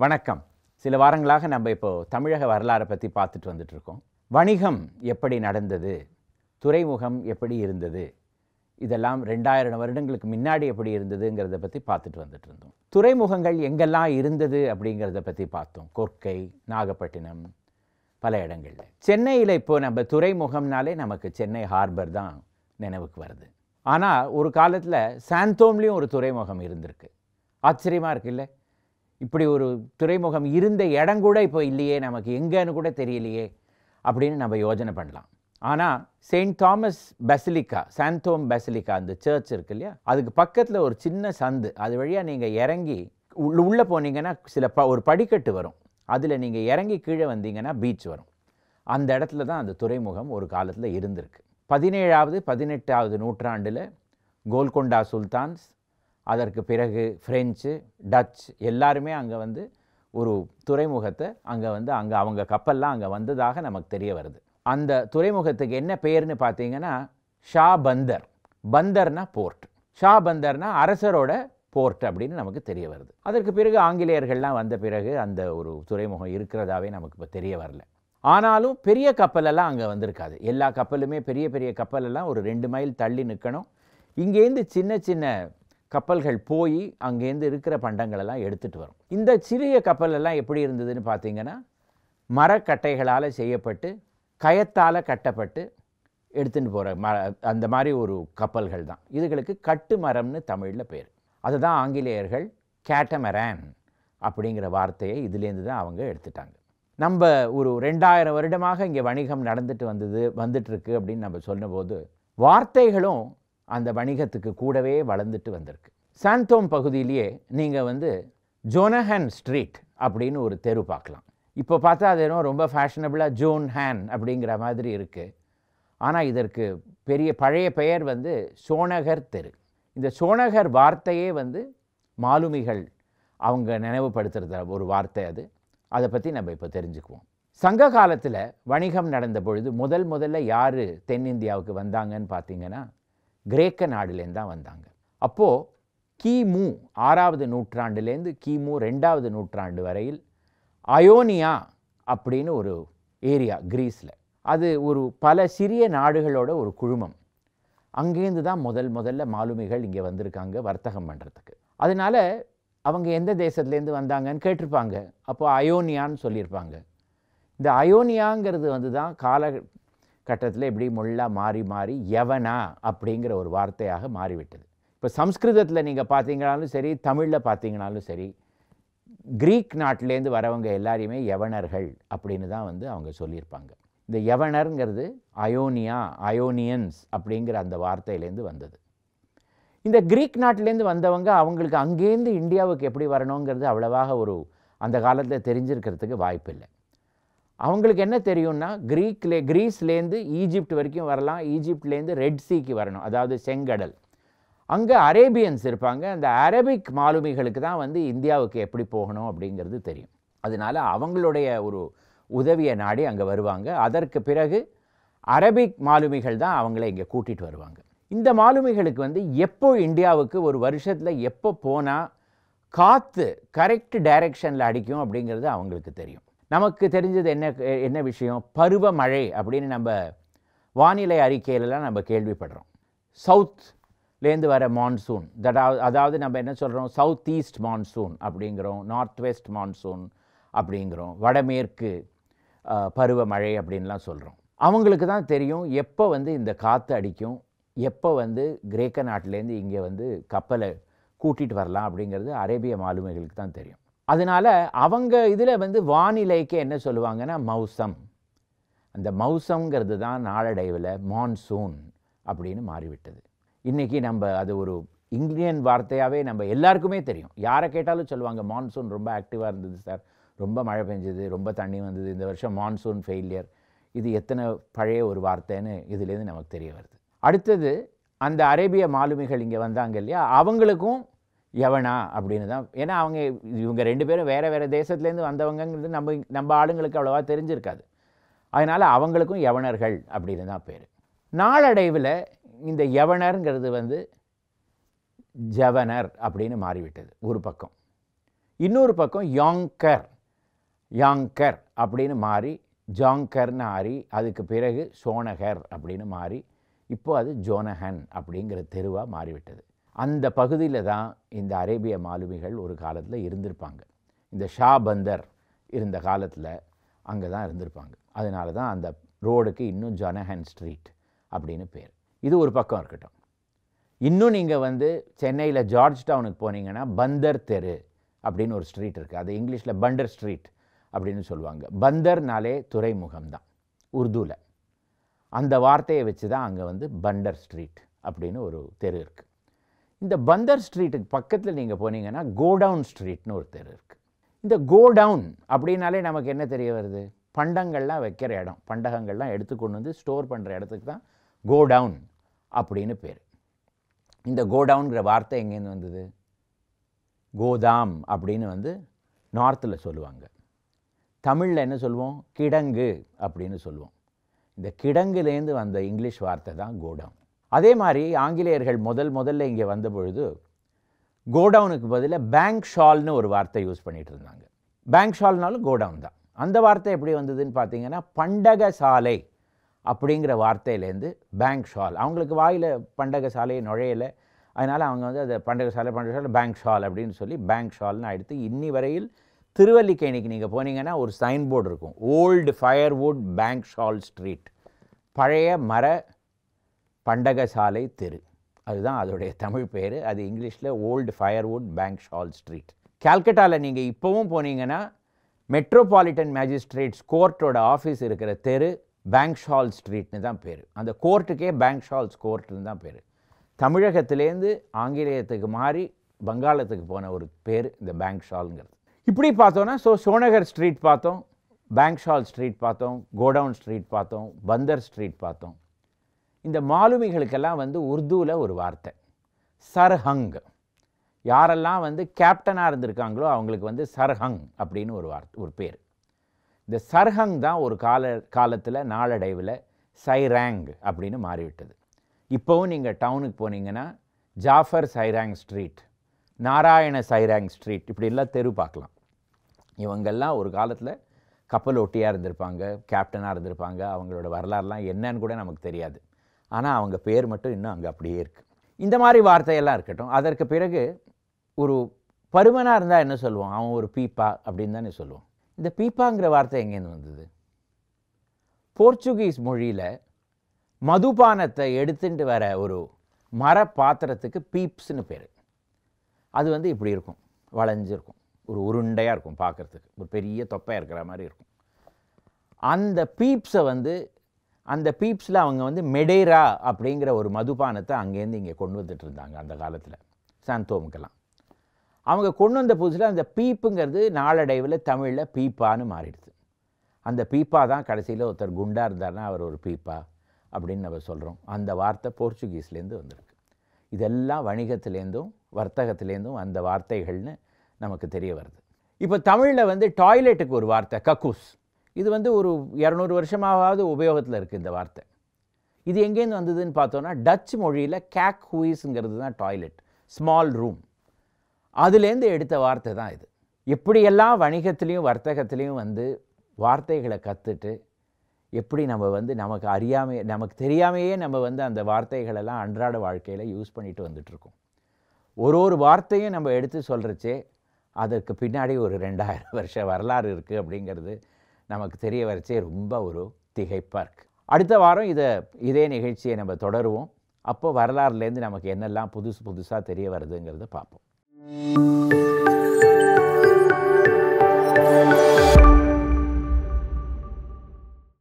வணக்கம் சில வாரங்களாக நம்ம இப்போ தமிழக வரலாறை பற்றி பார்த்துட்டு வந்துட்டு இருக்கோம் வணிகம் எப்படி நடந்தது துறைமுகம் எப்படி இருந்தது இதெல்லாம் ரெண்டாயிரம் வருடங்களுக்கு முன்னாடி எப்படி இருந்ததுங்கிறத பற்றி பார்த்துட்டு வந்துட்டு இருந்தோம் துறைமுகங்கள் எங்கெல்லாம் இருந்தது அப்படிங்கிறத பற்றி பார்த்தோம் கொர்க்கை நாகப்பட்டினம் பல இடங்களில் சென்னையில் இப்போ நம்ம துறைமுகம்னாலே நமக்கு சென்னை ஹார்பர் தான் நினைவுக்கு வருது ஆனால் ஒரு காலத்தில் சாந்தோம்லேயும் ஒரு துறைமுகம் இருந்திருக்கு ஆச்சரியமாக இருக்குல்ல இப்படி ஒரு துறைமுகம் இருந்த இடம் கூட இப்போ இல்லையே நமக்கு எங்கேன்னு கூட தெரியலையே அப்படின்னு நம்ம யோஜனை பண்ணலாம் ஆனால் Saint Thomas basilica Santhome basilica அந்த சர்ச் இருக்கு இல்லையா அதுக்கு பக்கத்தில் ஒரு சின்ன சந்து அது வழியாக நீங்கள் இறங்கி உள்ள உள்ளே போனீங்கன்னா சில ப ஒரு படிக்கட்டு வரும் அதில் நீங்கள் இறங்கி கீழே வந்தீங்கன்னா பீச் வரும் அந்த இடத்துல தான் அந்த துறைமுகம் ஒரு காலத்தில் இருந்திருக்கு பதினேழாவது பதினெட்டாவது நூற்றாண்டில் கோல்கொண்டா சுல்தான்ஸ் அதற்கு பிறகு ஃப்ரெஞ்சு டச் எல்லாருமே அங்கே வந்து ஒரு துறைமுகத்தை அங்கே வந்து அங்கே அவங்க கப்பல்லாம் அங்கே வந்ததாக நமக்கு தெரிய வருது அந்த துறைமுகத்துக்கு என்ன பேர்னு பார்த்தீங்கன்னா ஷா பந்தர் பந்தர்னா போர்ட் ஷா பந்தர்னா அரசரோட போர்ட் அப்படின்னு நமக்கு தெரிய வருது அதற்கு பிறகு ஆங்கிலேயர்கள்லாம் வந்த பிறகு அந்த ஒரு துறைமுகம் இருக்கிறதாவே நமக்கு இப்போ தெரிய வரல ஆனாலும் பெரிய கப்பலெல்லாம் அங்கே வந்திருக்காது எல்லா கப்பலுமே பெரிய பெரிய கப்பலெல்லாம் ஒரு ரெண்டு மைல் தள்ளி நிற்கணும் இங்கேருந்து சின்ன சின்ன கப்பல்கள் போய் அங்கேருந்து இருக்கிற பண்டங்களெல்லாம் எடுத்துகிட்டு வரும் இந்த சிறிய கப்பல் எல்லாம் எப்படி இருந்ததுன்னு பார்த்தீங்கன்னா மரக்கட்டைகளால் செய்யப்பட்டு கயத்தால் கட்டப்பட்டு எடுத்துகிட்டு போகிற ம அந்த மாதிரி ஒரு கப்பல்கள் தான் இதுகளுக்கு கட்டு மரம்னு தமிழில் பேர் அதை தான் ஆங்கிலேயர்கள் கேட்டமரான் அப்படிங்கிற வார்த்தையை இதுலேருந்து தான் அவங்க எடுத்துட்டாங்க நம்ம ஒரு ரெண்டாயிரம் வருடமாக இங்கே வணிகம் நடந்துட்டு வந்தது வந்துட்டுருக்கு அப்படின்னு நம்ம சொன்னபோது வார்த்தைகளும் அந்த வணிகத்துக்கு கூடவே வளர்ந்துட்டு வந்திருக்கு சாந்தோம் பகுதியிலேயே நீங்கள் வந்து ஜோனஹன் ஸ்ட்ரீட் அப்படின்னு ஒரு தெரு பார்க்கலாம் இப்போ பார்த்தா அது என்னவோ ரொம்ப ஃபேஷனபிளாக ஜோன் ஹேன் அப்படிங்கிற மாதிரி இருக்குது ஆனால் இதற்கு பெரிய பழைய பெயர் வந்து சோனகர் தெரு இந்த சோனகர் வார்த்தையே வந்து மாலுமிகள் அவங்க நினைவுபடுத்துகிற ஒரு வார்த்தை அது அதை பற்றி நம்ம இப்போ தெரிஞ்சுக்குவோம் சங்க காலத்தில் வணிகம் நடந்த பொழுது முதல் முதல்ல யார் தென்னிந்தியாவுக்கு வந்தாங்கன்னு பார்த்தீங்கன்னா கிரேக்க நாடுலேருந்து தான் வந்தாங்க அப்போது கிமு ஆறாவது நூற்றாண்டுலேருந்து கிமு ரெண்டாவது நூற்றாண்டு வரையில் அயோனியா அப்படின்னு ஒரு ஏரியா கிரீஸில் அது ஒரு பல சிறிய நாடுகளோட ஒரு குழுமம் அங்கேருந்து தான் முதல் முதல்ல மாலுமிகள் இங்கே வந்திருக்காங்க வர்த்தகம் பண்ணுறதுக்கு அதனால அவங்க எந்த தேசத்துலேருந்து வந்தாங்கன்னு கேட்டிருப்பாங்க அப்போ அயோனியான்னு சொல்லியிருப்பாங்க இந்த அயோனியாங்கிறது வந்து தான் கால கட்டத்தில் இப்படி முள்ளா மாறி மாறி யவனா அப்படிங்கிற ஒரு வார்த்தையாக மாறிவிட்டது இப்போ சம்ஸ்கிருதத்தில் நீங்கள் பார்த்தீங்கனாலும் சரி தமிழில் பார்த்தீங்கனாலும் சரி கிரீக் நாட்டிலேருந்து வரவங்க எல்லாரையுமே யவனர்கள் அப்படின்னு தான் வந்து அவங்க சொல்லியிருப்பாங்க இந்த யவனருங்கிறது அயோனியா அயோனியன்ஸ் அப்படிங்கிற அந்த வார்த்தையிலேருந்து வந்தது இந்த கிரீக் நாட்டிலேருந்து வந்தவங்க அவங்களுக்கு அங்கேருந்து இந்தியாவுக்கு எப்படி வரணுங்கிறது அவ்வளவாக ஒரு அந்த காலத்தில் தெரிஞ்சிருக்கிறதுக்கு வாய்ப்பில்லை அவங்களுக்கு என்ன தெரியும்னா கிரீக்லே கிரீஸ்லேருந்து ஈஜிப்ட் வரைக்கும் வரலாம் ஈஜிப்ட்லேருந்து ரெட் சீக்கு வரணும் அதாவது செங்கடல் அங்கே அரேபியன்ஸ் இருப்பாங்க அந்த அரபிக் மாலுமிகளுக்கு தான் வந்து இந்தியாவுக்கு எப்படி போகணும் அப்படிங்கிறது தெரியும் அதனால அவங்களுடைய ஒரு உதவியை நாடி அங்கே வருவாங்க அதற்கு பிறகு அரபிக் மாலுமிகள் தான் அவங்கள இங்கே கூட்டிகிட்டு வருவாங்க இந்த மாலுமிகளுக்கு வந்து எப்போ இந்தியாவுக்கு ஒரு வருஷத்தில் எப்போ போனால் காற்று கரெக்ட் டைரெக்ஷனில் அடிக்கும் அப்படிங்கிறது அவங்களுக்கு தெரியும் நமக்கு தெரிஞ்சது என்ன என்ன விஷயம் பருவமழை அப்படின்னு நம்ம வானிலை அறிக்கையிலலாம் நம்ம கேள்விப்படுறோம் சவுத்லேருந்து வர மான்சூன் தடாவது அதாவது நம்ம என்ன சொல்கிறோம் சவுத் ஈஸ்ட் மான்சூன் அப்படிங்கிறோம் நார்த் வெஸ்ட் மான்சூன் அப்படிங்கிறோம் வடமேற்கு அஹ், பருவமழை அப்படின்லாம் சொல்கிறோம் அவங்களுக்கு தான் தெரியும் எப்போ வந்து இந்த காற்று அடிக்கும் எப்போ வந்து கிரேக்க நாட்டிலேருந்து இங்கே வந்து கப்பலை கூட்டிகிட்டு வரலாம் அப்படிங்கிறது அரேபிய மாலுமிகளுக்கு தான் தெரியும் அதனால் அவங்க இதில் வந்து வானிலைக்கு என்ன சொல்லுவாங்கன்னா மௌசம் அந்த மௌசம்ங்கிறது தான் நாளடைவில் மான்சூன் அப்படின்னு மாறிவிட்டது இன்றைக்கி நம்ம அது ஒரு இந்தியன் வார்த்தையாகவே நம்ம எல்லாருக்குமே தெரியும் யாரை கேட்டாலும் சொல்லுவாங்க மான்சூன் ரொம்ப ஆக்டிவாக இருந்தது சார் ரொம்ப மழை பெஞ்சது ரொம்ப தண்ணி வந்தது இந்த வருஷம் மான்சூன் ஃபெயிலியர் இது எத்தனை பழைய ஒரு வார்த்தைன்னு இதுலேருந்து நமக்கு தெரிய வருது அடுத்தது அந்த அரேபிய மாலுமிகள் இங்கே வந்தாங்க இல்லையா அவங்களுக்கும் யவனா அப்படின்னு தான் ஏன்னா அவங்க இவங்க ரெண்டு பேரும் வேறு வேறு தேசத்துலேருந்து வந்தவங்கங்கிறது நம்ம நம்ம ஆளுங்களுக்கு அவ்வளோவா தெரிஞ்சிருக்காது அதனால் அவங்களுக்கும் யவனர்கள் அப்படின்னு தான் பேர் நாளடைவில் இந்த யவனருங்கிறது வந்து ஜவனர் அப்படின்னு மாறிவிட்டது ஒரு பக்கம் இன்னொரு பக்கம் யாங்கர் யாங்கர் அப்படின்னு மாறி ஜாங்கர்னு ஆறி அதுக்கு பிறகு சோனகர் அப்படின்னு மாறி இப்போ அது ஜோனஹன் அப்படிங்கிற தெருவாக மாறிவிட்டது அந்த பகுதியில் தான் இந்த அரேபிய மாலுமிகள் ஒரு காலத்தில் இருந்திருப்பாங்க இந்த ஷா பந்தர் இருந்த காலத்தில் அங்கே தான் இருந்திருப்பாங்க அதனால தான் அந்த ரோடுக்கு இன்னும் ஜொனஹன் ஸ்ட்ரீட் அப்படின்னு பேர் இது ஒரு பக்கம் இருக்கட்டும் இன்னும் நீங்கள் வந்து சென்னையில் ஜார்ஜ் டவுனுக்கு போனீங்கன்னா பந்தர் தெரு அப்படின்னு ஒரு ஸ்ட்ரீட் இருக்குது அது இங்கிலீஷில் பண்டர் ஸ்ட்ரீட் அப்படின்னு சொல்லுவாங்க பந்தர்னாலே துறைமுகம் தான் உருதுவில் அந்த வார்த்தையை வச்சு தான் அங்கே வந்து பண்டர் ஸ்ட்ரீட் அப்படின்னு ஒரு தெரு இருக்குது இந்த பந்தர் ஸ்ட்ரீட்டுக்கு பக்கத்தில் நீங்கள் போனீங்கன்னா கோடவுன் ஸ்ட்ரீட்னு ஒரு தெரு இருக்குது இந்த கோடவுன் அப்படின்னாலே நமக்கு என்ன தெரிய வருது பண்டங்கள்லாம் வைக்கிற இடம் பண்டகங்கள்லாம் எடுத்து கொண்டு வந்து ஸ்டோர் பண்ணுற இடத்துக்கு தான் கோடவுன் அப்படின்னு பேர் இந்த கோடவுன்கிற வார்த்தை எங்கேருந்து வந்தது கோதாம் அப்படின்னு வந்து நார்த்தில் சொல்லுவாங்க தமிழில் என்ன சொல்லுவோம் கிடங்கு அப்படின்னு சொல்லுவோம் இந்த கிடங்குலேருந்து வந்த இங்கிலீஷ் வார்த்தை தான் கோடவுன் அதே மாதிரி ஆங்கிலேயர்கள் முதல் முதல்ல இங்கே வந்த பொழுது கோடவுனுக்கு பதிலாக பேங்க் ஷால்னு ஒரு வார்த்தை யூஸ் பண்ணிட்டு இருந்தாங்க பேங்க் ஷால்னாலும் கோடவுன் தான் அந்த வார்த்தை எப்படி வந்ததுன்னு பார்த்தீங்கன்னா பண்டக சாலை அப்படிங்கிற வார்த்தையிலேருந்து பேங்க் ஷால் அவங்களுக்கு வாயில் பண்டக சாலை நுழையலை அதனால் அவங்க வந்து அதை பண்டக சாலை பண்டக சாலை பேங்க் ஷால் அப்படின்னு சொல்லி பேங்க் ஷால்னு ஆயிடுத்து இன்னி வரையில் திருவல்லிக்கேணிக்கு நீங்கள் போனீங்கன்னா ஒரு சைன் போர்டு இருக்கும் Old Firewood Bankshall Street பழைய மர பண்டக சாலை தெரு அதுதான் அதோடைய தமிழ் பேர் அது இங்கிலீஷில் Old Firewood Bankshall Street கால்கட்டாவில் நீங்கள் இப்போவும் போனீங்கன்னா மெட்ரோபாலிட்டன் மேஜிஸ்ட்ரேட்ஸ் கோர்ட்டோட ஆஃபீஸ் இருக்கிற தெரு பேங்க் ஷால் ஸ்ட்ரீட்னு தான் பேர் அந்த கோர்ட்டுக்கே பேங்க் ஷால்ஸ் கோர்ட்னு தான் பேர் தமிழகத்திலேருந்து ஆங்கிலேயத்துக்கு மாறி வங்காளத்துக்கு போன ஒரு பேர் இந்த பேங்க் ஷால்ங்கிறது இப்படி பார்த்தோன்னா ஸோ சோனகர் ஸ்ட்ரீட் பார்த்தோம் பேங்க் ஷால் ஸ்ட்ரீட் பார்த்தோம் கோடவுன் ஸ்ட்ரீட் பார்த்தோம் பந்தர் ஸ்ட்ரீட் பார்த்தோம் இந்த மாலுமிகளுக்கெல்லாம் வந்து உருதுவில் ஒரு வார்த்தை சர்ஹங் யாரெல்லாம் வந்து கேப்டனாக இருந்திருக்காங்களோ அவங்களுக்கு வந்து சர்ஹங் அப்படின்னு ஒரு வார்த்தை ஒரு பேர் இந்த சர்ஹங் தான் ஒரு கால காலத்தில் நாளடைவில் சைராங் அப்படின்னு மாறிவிட்டது இப்போவும் நீங்கள் டவுனுக்கு போனீங்கன்னா ஜாஃபர் சைராங் ஸ்ட்ரீட் நாராயண சைராங் ஸ்ட்ரீட் இப்படிலாம் தெரு பார்க்கலாம் இவங்கெல்லாம் ஒரு காலத்தில் கப்பல் ஒட்டியாக இருந்திருப்பாங்க கேப்டனாக இருந்திருப்பாங்க அவங்களோட வரலாறுலாம் என்னன்னு கூட நமக்கு தெரியாது ஆனால் அவங்க பேர் மட்டும் இன்னும் அங்கே அப்படியே இருக்குது இந்த மாதிரி வார்த்தையெல்லாம் இருக்கட்டும் அதற்கு பிறகு ஒரு பருமனாக இருந்தால் என்ன சொல்லுவோம் அவன் ஒரு பீப்பா அப்படின்னு தானே சொல்லுவோம் இந்த பீப்பாங்கிற வார்த்தை எங்கேருந்து வந்தது போர்ச்சுகீஸ் மொழியில் மதுபானத்தை எடுத்துட்டு வர ஒரு மர பாத்திரத்துக்கு பீப்ஸ்னு பேர் அது வந்து இப்படி இருக்கும் வளைஞ்சிருக்கும் ஒரு உருண்டையாக இருக்கும் பார்க்குறதுக்கு ஒரு பெரிய தொப்பையாக இருக்கிற மாதிரி இருக்கும் அந்த பீப்ஸை வந்து அந்த பீப்ஸில் அவங்க வந்து மெடேரா அப்படிங்கிற ஒரு மதுபானத்தை அங்கேருந்து இங்கே கொண்டு வந்துட்டு இருந்தாங்க அந்த காலத்தில் சாந்தோமுக்கெல்லாம் அவங்க கொண்டு வந்த புதுசில் அந்த பீப்புங்கிறது நாளடைவில் தமிழில் பீப்பான்னு மாறிடுது அந்த பீப்பா தான் கடைசியில் ஒருத்தர் குண்டா இருந்தார்னா அவர் ஒரு பீப்பா அப்படின்னு நம்ம சொல்கிறோம் அந்த வார்த்தை போர்ச்சுகீஸ்லேருந்து வந்திருக்கு இதெல்லாம் வணிகத்திலேருந்தும் வர்த்தகத்திலேருந்தும் அந்த வார்த்தைகள்னு நமக்கு தெரிய வருது இப்போ தமிழில் வந்து டாய்லெட்டுக்கு ஒரு வார்த்தை கக்கூஸ் இது வந்து ஒரு இரநூறு வருஷமாவது உபயோகத்தில் இருக்குது இந்த வார்த்தை இது எங்கேருந்து வந்ததுன்னு பார்த்தோன்னா டச் மொழியில் கேக் ஹூயிஸுங்கிறது தான் டாய்லெட் ஸ்மால் ரூம் அதுலேருந்து எடுத்த வார்த்தை தான் இது எப்படியெல்லாம் வணிகத்திலையும் வர்த்தகத்திலையும் வந்து வார்த்தைகளை கற்றுட்டு எப்படி நம்ம வந்து நமக்கு அறியாமை நமக்கு தெரியாமையே நம்ம வந்து அந்த வார்த்தைகளெல்லாம் அன்றாட வாழ்க்கையில் யூஸ் பண்ணிட்டு வந்துட்ருக்கோம் ஒரு ஒரு வார்த்தையும் நம்ம எடுத்து சொல்கிறச்சே அதற்கு பின்னாடி ஒரு ரெண்டாயிரம் வருஷ வரலாறு இருக்குது அப்படிங்கிறது நமக்கு தெரிய வரச்சே ரொம்ப ஒரு திகைப்பாக இருக்குது அடுத்த வாரம் இதை இதே நிகழ்ச்சியை நம்ம தொடருவோம் அப்போ வரலாறுலேருந்து நமக்கு என்னெல்லாம் புதுசு புதுசாக தெரிய வருதுங்கிறத பார்ப்போம்